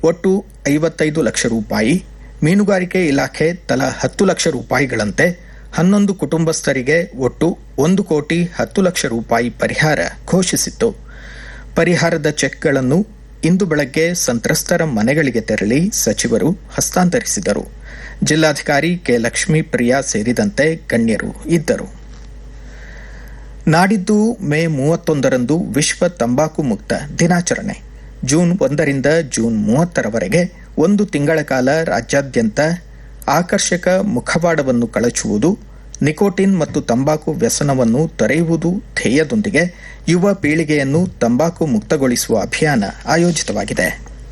ಒಟ್ಟು ಐವತ್ತೈದು ಲಕ್ಷ ರೂಪಾಯಿ ಮೀನುಗಾರಿಕೆ ಇಲಾಖೆ ತಲಾ ಹತ್ತು ಲಕ್ಷ ರೂಪಾಯಿಗಳಂತೆ ಹನ್ನೊಂದು ಕುಟುಂಬಸ್ಥರಿಗೆ ಒಟ್ಟು ಒಂದು ಕೋಟಿ ಹತ್ತು ಲಕ್ಷ ರೂಪಾಯಿ ಪರಿಹಾರ ಘೋಷಿಸಿತ್ತು ಪರಿಹಾರದ ಚೆಕ್ಗಳನ್ನು ಇಂದು ಬೆಳಗ್ಗೆ ಸಂತ್ರಸ್ತರ ಮನೆಗಳಿಗೆ ತೆರಳಿ ಸಚಿವರು ಹಸ್ತಾಂತರಿಸಿದರು ಜಿಲ್ಲಾಧಿಕಾರಿ ಕೆ ಲಕ್ಷ್ಮೀ ಪ್ರಿಯಾ ಸೇರಿದಂತೆ ಗಣ್ಯರು ಇದ್ದರು ನಾಡಿದ್ದು ಮೇ ಮೂವತ್ತೊಂದರಂದು ವಿಶ್ವ ತಂಬಾಕು ಮುಕ್ತ ದಿನಾಚರಣೆ ಜೂನ್ ಒಂದರಿಂದ ಜೂನ್ ಮೂವತ್ತರವರೆಗೆ ಒಂದು ತಿಂಗಳ ಕಾಲ ರಾಜ್ಯಾದ್ಯಂತ ಆಕರ್ಷಕ ಮುಖವಾಡವನ್ನು ಕಳಚುವುದು ನಿಕೋಟಿನ್ ಮತ್ತು ತಂಬಾಕು ವ್ಯಸನವನ್ನು ತೊರೆಯುವುದು ಧ್ಯೇಯದೊಂದಿಗೆ ಯುವ ಪೀಳಿಗೆಯನ್ನು ತಂಬಾಕು ಮುಕ್ತಗೊಳಿಸುವ ಅಭಿಯಾನ ಆಯೋಜಿತವಾಗಿದೆ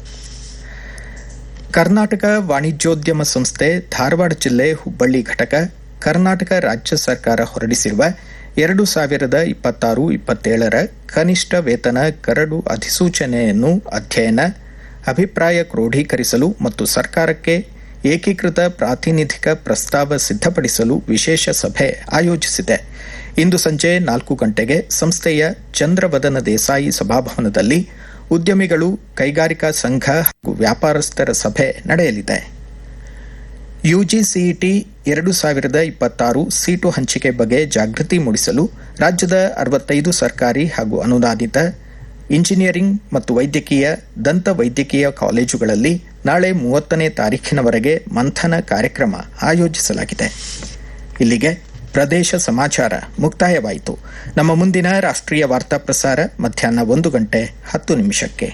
ಕರ್ನಾಟಕ ವಾಣಿಜ್ಯೋದ್ಯಮ ಸಂಸ್ಥೆ ಧಾರವಾಡ ಜಿಲ್ಲೆ ಹುಬ್ಬಳ್ಳಿ ಘಟಕ ಕರ್ನಾಟಕ ರಾಜ್ಯ ಸರ್ಕಾರ ಹೊರಡಿಸಿರುವ ಎರಡು ಸಾವಿರದ ಇಪ್ಪತ್ತಾರು ಇಪ್ಪತ್ತೇಳರ ಕನಿಷ್ಠ ವೇತನ ಕರಡು ಅಧಿಸೂಚನೆಯನ್ನು ಅಧ್ಯಯನ ಅಭಿಪ್ರಾಯ ಕ್ರೋಢೀಕರಿಸಲು ಮತ್ತು ಸರ್ಕಾರಕ್ಕೆ ಏಕೀಕೃತ ಪ್ರಾತಿನಿಧಿಕ ಪ್ರಸ್ತಾವ ಸಿದ್ಧಪಡಿಸಲು ವಿಶೇಷ ಸಭೆ ಆಯೋಜಿಸಿದೆ ಇಂದು ಸಂಜೆ ನಾಲ್ಕು ಗಂಟೆಗೆ ಸಂಸ್ಥೆಯ ಚಂದ್ರವದನ ದೇಸಾಯಿ ಸಭಾಭವನದಲ್ಲಿ ಉದ್ಯಮಿಗಳು ಕೈಗಾರಿಕಾ ಸಂಘ ಹಾಗೂ ವ್ಯಾಪಾರಸ್ಥರ ಸಭೆ ನಡೆಯಲಿದೆ ಯುಜಿಸಿಇಟಿ ಎರಡು ಸಾವಿರದ ಇಪ್ಪತ್ತಾರು ಸೀಟು ಹಂಚಿಕೆ ಬಗ್ಗೆ ಜಾಗೃತಿ ಮೂಡಿಸಲು ರಾಜ್ಯದ ಅರವತ್ತೈದು ಸರ್ಕಾರಿ ಹಾಗೂ ಅನುದಾನಿತ ಇಂಜಿನಿಯರಿಂಗ್ ಮತ್ತು ವೈದ್ಯಕೀಯ ದಂತ ವೈದ್ಯಕೀಯ ಕಾಲೇಜುಗಳಲ್ಲಿ ನಾಳೆ ಮೂವತ್ತನೇ ತಾರೀಖಿನವರೆಗೆ ಮಂಥನ ಕಾರ್ಯಕ್ರಮ ಆಯೋಜಿಸಲಾಗಿದೆ ಇಲ್ಲಿಗೆ ಪ್ರದೇಶ ಸಮಾಚಾರ ಮುಕ್ತಾಯವಾಯಿತು ನಮ್ಮ ಮುಂದಿನ ರಾಷ್ಟ್ರೀಯ ವಾರ್ತಾ ಪ್ರಸಾರ ಮಧ್ಯಾಹ್ನ ಒಂದು ಗಂಟೆ ಹತ್ತು ನಿಮಿಷಕ್ಕೆ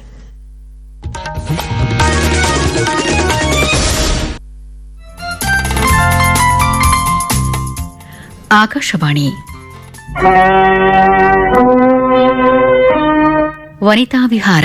ಆಕಾಶವಾಣಿ ವನಿತಾ ವಿಹಾರ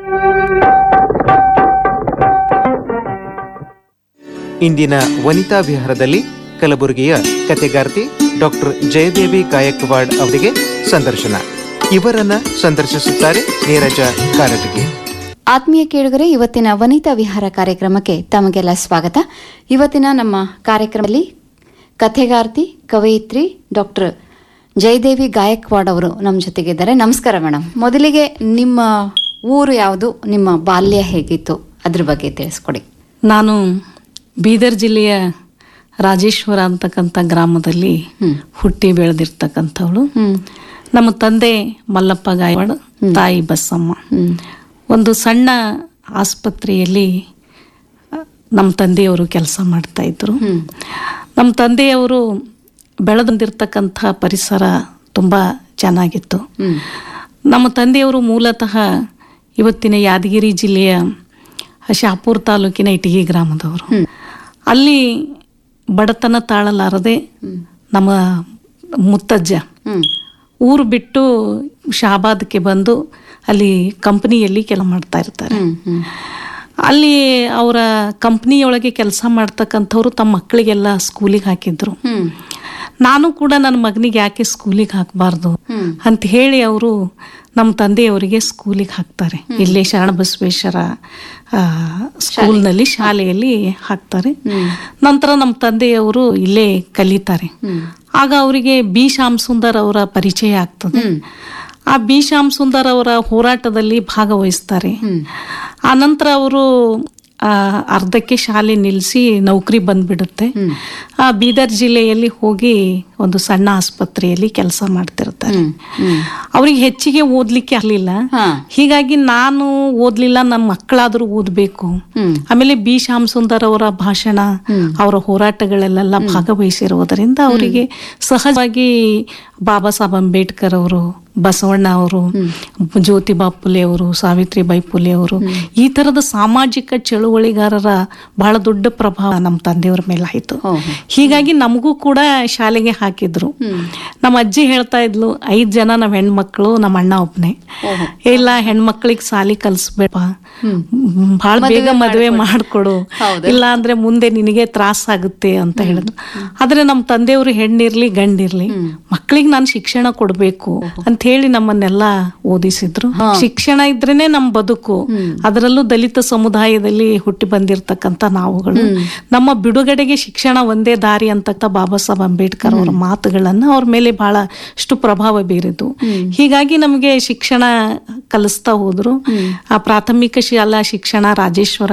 ಇಂದಿನ ವನಿತಾ ವಿಹಾರದಲ್ಲಿ ಕಲಬುರಗಿಯ ಕತೆಗಾರ್ತಿ ಡಾಕ್ಟರ್ ಜಯದೇವಿ ಗಾಯಕ್ವಾಡ್ ಅವರಿಗೆ ಸಂದರ್ಶನ ಇವರನ್ನ ಸಂದರ್ಶಿಸುತ್ತಾರೆ ನೀರಜ ಕಾರಟಗಿ ಆತ್ಮೀಯ ಕೇಳುಗರೆ ಇವತ್ತಿನ ವನಿತಾ ವಿಹಾರ ಕಾರ್ಯಕ್ರಮಕ್ಕೆ ತಮಗೆಲ್ಲ ಸ್ವಾಗತ ಇವತ್ತಿನ ನಮ್ಮ ಕಾರ್ಯಕ್ರಮದಲ್ಲಿ ಕಥೆಗಾರ್ತಿ ಕವಯಿತ್ರಿ ಡಾಕ್ಟರ್ ಜಯದೇವಿ ಗಾಯಕ್ವಾಡ್ ಅವರು ನಮ್ಮ ಜೊತೆಗಿದ್ದಾರೆ ನಮಸ್ಕಾರ ಮೇಡಮ್ ಮೊದಲಿಗೆ ನಿಮ್ಮ ಊರು ಯಾವುದು ನಿಮ್ಮ ಬಾಲ್ಯ ಹೇಗಿತ್ತು ಅದ್ರ ಬಗ್ಗೆ ತಿಳಿಸ್ಕೊಡಿ ನಾನು ಬೀದರ್ ಜಿಲ್ಲೆಯ ರಾಜೇಶ್ವರ ಅಂತಕ್ಕಂಥ ಗ್ರಾಮದಲ್ಲಿ ಹುಟ್ಟಿ ಬೆಳೆದಿರ್ತಕ್ಕಂಥವಳು ನಮ್ಮ ತಂದೆ ಮಲ್ಲಪ್ಪ ಗಾಯವಾಡ ತಾಯಿ ಬಸಮ್ಮ ಒಂದು ಸಣ್ಣ ಆಸ್ಪತ್ರೆಯಲ್ಲಿ ಆ, ನಮ್ಮ ತಂದೆಯವರು ಕೆಲಸ ಮಾಡ್ತಾ ಇದ್ರು ನಮ್ಮ ತಂದೆಯವರು ಬೆಳೆದಂದಿರ್ತಕ್ಕಂಥ ಪರಿಸರ ತುಂಬ ಚೆನ್ನಾಗಿತ್ತು ನಮ್ಮ ತಂದೆಯವರು ಮೂಲತಃ ಇವತ್ತಿನ ಯಾದಗಿರಿ ಜಿಲ್ಲೆಯ ಶಾಪುರ್ ತಾಲೂಕಿನ ಇಟಗಿ ಗ್ರಾಮದವರು ಅಲ್ಲಿ ಬಡತನ ತಾಳಲಾರದೆ ನಮ್ಮ ಮುತ್ತಜ್ಜ ಊರು ಬಿಟ್ಟು ಶಾಬಾದ್ಗೆ ಬಂದು ಅಲ್ಲಿ ಕಂಪನಿಯಲ್ಲಿ ಕೆಲಸ ಮಾಡ್ತಾ ಇರ್ತಾರೆ ಅಲ್ಲಿ ಅವರ ಕಂಪ್ನಿಯೊಳಗೆ ಕೆಲಸ ಮಾಡ್ತಕ್ಕಂಥವ್ರು ತಮ್ಮ ಮಕ್ಕಳಿಗೆಲ್ಲ ಸ್ಕೂಲಿಗೆ ಹಾಕಿದ್ರು ನಾನು ಕೂಡ ನನ್ನ ಮಗನಿಗೆ ಯಾಕೆ ಸ್ಕೂಲಿಗೆ ಹಾಕಬಾರ್ದು ಅಂತ ಹೇಳಿ ಅವರು ನಮ್ಮ ತಂದೆಯವರಿಗೆ ಸ್ಕೂಲಿಗೆ ಹಾಕ್ತಾರೆ ಇಲ್ಲೇ ಶರಣ ಬಸವೇಶ್ವರ ಆ, ಸ್ಕೂಲ್ನಲ್ಲಿ ಶಾಲೆಯಲ್ಲಿ ಹಾಕ್ತಾರೆ ನಂತರ ನಮ್ಮ ತಂದೆಯವರು ಇಲ್ಲೇ ಕಲಿತಾರೆ ಆಗ ಅವರಿಗೆ ಬಿ ಶ್ಯಾಮ್ ಸುಂದರ್ ಅವರ ಪರಿಚಯ ಆಗ್ತದೆ ಆ ಬಿ ಶ್ಯಾಮ್ ಸುಂದರ್ ಅವರ ಹೋರಾಟದಲ್ಲಿ ಭಾಗವಹಿಸ್ತಾರೆ ಆ ನಂತರ ಅವರು ಆ, ಅರ್ಧಕ್ಕೆ ಶಾಲೆ ನಿಲ್ಲಿಸಿ ನೌಕರಿ ಬಂದ್ಬಿಡುತ್ತೆ ಆ ಬೀದರ್ ಜಿಲ್ಲೆಯಲ್ಲಿ ಹೋಗಿ ಒಂದು ಸಣ್ಣ ಆಸ್ಪತ್ರೆಯಲ್ಲಿ ಕೆಲಸ ಮಾಡ್ತಿರ್ತಾರೆ ಅವ್ರಿಗೆ ಹೆಚ್ಚಿಗೆ ಓದ್ಲಿಕ್ಕೆ ಆಗಲಿಲ್ಲ ಹೀಗಾಗಿ ನಾನು ಓದ್ಲಿಲ್ಲ ನನ್ನ ಮಕ್ಕಳಾದ್ರೂ ಓದ್ಬೇಕು ಆಮೇಲೆ ಬಿ ಶ್ಯಾಮ್ ಸುಂದರ್ ಅವರ ಭಾಷಣ ಅವರ ಹೋರಾಟಗಳಲ್ಲೆಲ್ಲ ಭಾಗವಹಿಸಿರುವುದರಿಂದ ಅವರಿಗೆ ಸಹಜವಾಗಿ ಬಾಬಾ ಸಾಹೇಬ್ ಅಂಬೇಡ್ಕರ್ ಅವರು ಬಸವಣ್ಣ ಅವರು ಜ್ಯೋತಿಬಾ ಫುಲೆ ಅವರು ಸಾವಿತ್ರಿಬಾಯಿ ಫುಲೆ ಅವರು ಈ ತರದ ಸಾಮಾಜಿಕ ಚಳುವಳಿಗಾರರ ಬಹಳ ದೊಡ್ಡ ಪ್ರಭಾವ ನಮ್ಮ ತಂದೆಯವರ ಮೇಲೆ ಆಯ್ತು ಹೀಗಾಗಿ ನಮಗೂ ಕೂಡ ಶಾಲೆಗೆ ಹಾಕಿದ್ರು ನಮ್ಮ ಅಜ್ಜಿ ಹೇಳ್ತಾ ಇದ್ಲು ಐದ್ ಜನ ನಾವ್ ಹೆಣ್ಮಕ್ಳು ನಮ್ಮ ಅಣ್ಣ ಒಬ್ನೇ ಇಲ್ಲ ಹೆಣ್ಮಕ್ಳಿಗೆ ಸಾಲಿ ಕಲ್ಸ್ಬೇಡ ಬಹಳ ಬೇಗ ಮದುವೆ ಮಾಡ್ಕೊಡು ಇಲ್ಲ ಅಂದ್ರೆ ಮುಂದೆ ನಿನಗೆ ತ್ರಾಸ ಆಗುತ್ತೆ ಅಂತ ಹೇಳಿದ್ರು ಆದ್ರೆ ನಮ್ಮ ತಂದೆಯವರು ಹೆಣ್ಣಿರ್ಲಿ ಗಂಡಿರ್ಲಿ ಮಕ್ಕಳಿಗೆ ನಾನು ಶಿಕ್ಷಣ ಕೊಡ್ಬೇಕು ಅಂತ ಹೇಳಿ ನಮ್ಮನ್ನೆಲ್ಲ ಓದಿಸಿದ್ರು ಶಿಕ್ಷಣ ಇದ್ರೇನೆ ನಮ್ ಬದುಕು ಅದರಲ್ಲೂ ದಲಿತ ಸಮುದಾಯದಲ್ಲಿ ಹುಟ್ಟಿ ಬಂದಿರತಕ್ಕಂತ ನಾವುಗಳು ನಮ್ಮ ಬಿಡುಗಡೆಗೆ ಶಿಕ್ಷಣ ಒಂದೇ ದಾರಿ ಅಂತ ಬಾಬಾ ಸಾಹೇಬ್ ಅಂಬೇಡ್ಕರ್ ಅವರ ಮಾತುಗಳನ್ನ ಅವ್ರ ಮೇಲೆ ಬಹಳಷ್ಟು ಪ್ರಭಾವ ಬೀರಿತು ಹೀಗಾಗಿ ನಮಗೆ ಶಿಕ್ಷಣ ಕಲಿಸ್ತಾ ಹೋದ್ರು ಆ ಪ್ರಾಥಮಿಕ ಶಾಲಾ ಶಿಕ್ಷಣ ರಾಜೇಶ್ವರ